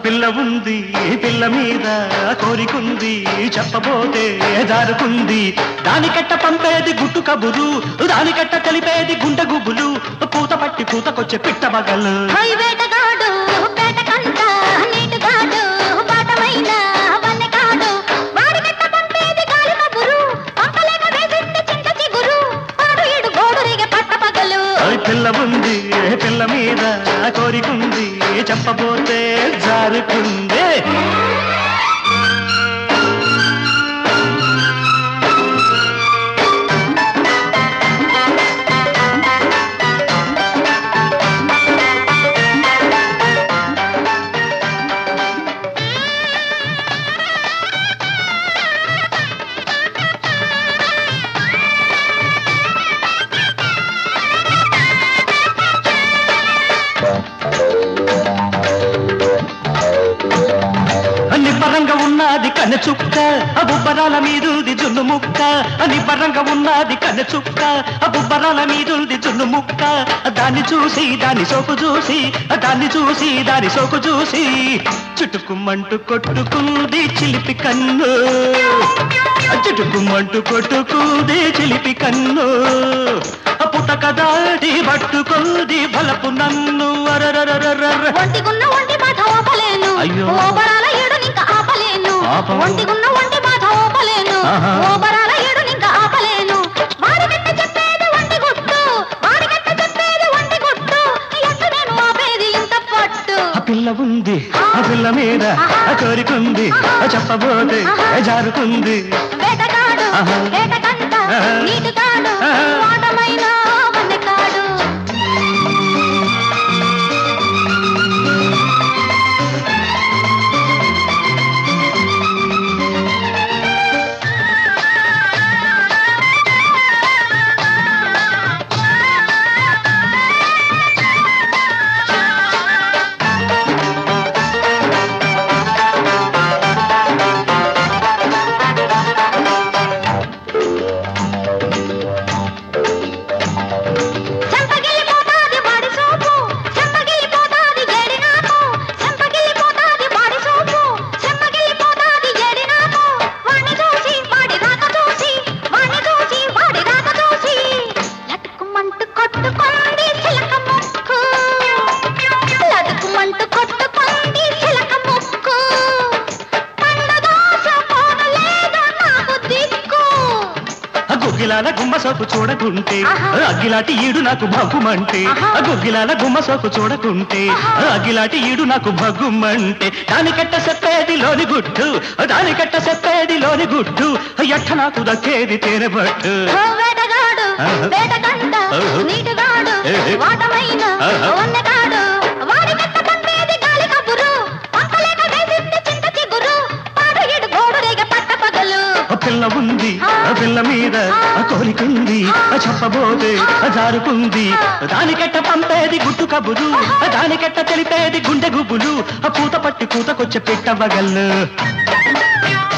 పిల్ల ఉంది పిల్ల మీద కోరికుంది చెప్పబోతే జారుకుంది దానికట్ట పంపేది గుట్టు కబురు దానికట్ట కలిపేది గుండె గుబులు పూత పట్టి పూతకొచ్చే పిట్ట బగలు హై వేటగాడు పేటకంట నీటుగాడు బాటమైన వన్నెకాడు వాడి మెట్ట పంపేది గాలి కబురు పంపలేక వేసింది చింత చిగురు పాడు ఏడు గోడురిగే పట్ట పగలు ఓయ్ పిల్ల ఉంది పిల్ల మీద కోరికుంది చెప్పబోతే జారుకుంది నిబ్బరంగా ఉన్నది కన్నె చుక్క ఆ బుబ్బరాల మీదుంది జున్ను ముక్క నిబ్బరంగా ఉన్నది కన్నె చుక్క ఆ బుబ్బరాల మీదుంది జున్ను ముక్క దాన్ని చూసి దాని సోకు చూసి దాన్ని చూసి దాని సోకు చూసి చుట్టుకుమ్మంటూ కొట్టుకుంది చిలిపి కన్ను చుట్టుకుమ్మంటూ కొట్టుకుంది చిలిపి కన్ను ఆ పుటక దాటి పట్టుకుంది బలపు నన్ను అరరరరరర ఒంటిగున్న ఒంటి బాధ ఓపలేను అయ్యో. ఓబరాల ఏడు ఇంకా ఆపలేను ఆపము. ఒంటిగున్న ఒంటి బాధ ఓపలేను ఆహా. ఓబరాల ఏడు ఇంకా ఆపలేను వాడి గట్ట చెప్పేది ఒంటి గుట్టు వాడి గట్ట చెప్పేది ఒంటి గుట్టు ఎట్టు నేను ఆపేది ఇంత పట్టు ఆ పిల్ల ఉంది ఆ పిల్ల మీద ఆ కోరికుంది ఆ చెప్పబోతే ఆ జారుకుంది వేటగాడు ఆహా. వేటకంట ఆహా. నీటుగాడు ఆహా. వాటమైన వన్నెకాడు చెంపగిల్లిపోతాది వాడి సోపు చెంపగిల్లిపోతాది జేడి నాకు చెంపగిల్లిపోతాది వాడి సోపు చెంపగిల్లిపోతాది జేడి నాకు వాణ్ణి చూసి వాడి రాక చూసి వాణ్ణి చూసి వాడి రాక చూసి లటుకుమంటూ కొట్టుకుంది చిలక ముక్కు లటుకుమంటూ కొట్టుకుంది చిలక ముక్కు పండుదోస పోనలేదు నాకు దిక్కు ఆ గుగ్గిలాల గుమ్మ సోపు చూడకుంటే ఆహా. ఆ అగ్గిలాటి ఈడు నాకు భగ్గుమంటే ఆహా. ఆ గుగ్గిలాల గుమ్మ సోపు చూడకుంటే ఆహా. ఆ అగ్గిలాటి ఈడు నాకు భగ్గుమంటే దానికట్ట చెప్పేది లోని గుడ్డు దానికట్ట చెప్పేది లోని గుడ్డు ఎట్ట నాకు దక్కేది తేనెబట్టు ఓ వేటగాడు ఆహా. వేటకంట ఆహా. నీటుగాడు ఏహే. వాటమైన ఆహా. వన్నెగాడు వాడి మెట్ట పంపేది గాలి కబురు పంపలేక వేసింది చింత చిగురు పాడు ఏడు గోడు రేగ పట్ట పగలు ఆ పిల్ల ఉంది ఆ. ఆ పిల్ల మీద ఆ కోరికుంది ఆ చెప్పబోతే ఆ జారుకుంది దానికెట్ట పంపేది గుట్టు కబురు ఆ దానికెట్ట తెలిపేది గుండె గుబులు ఆ పూత పట్టి పూతకొచ్చే పిట్ట బగల్లు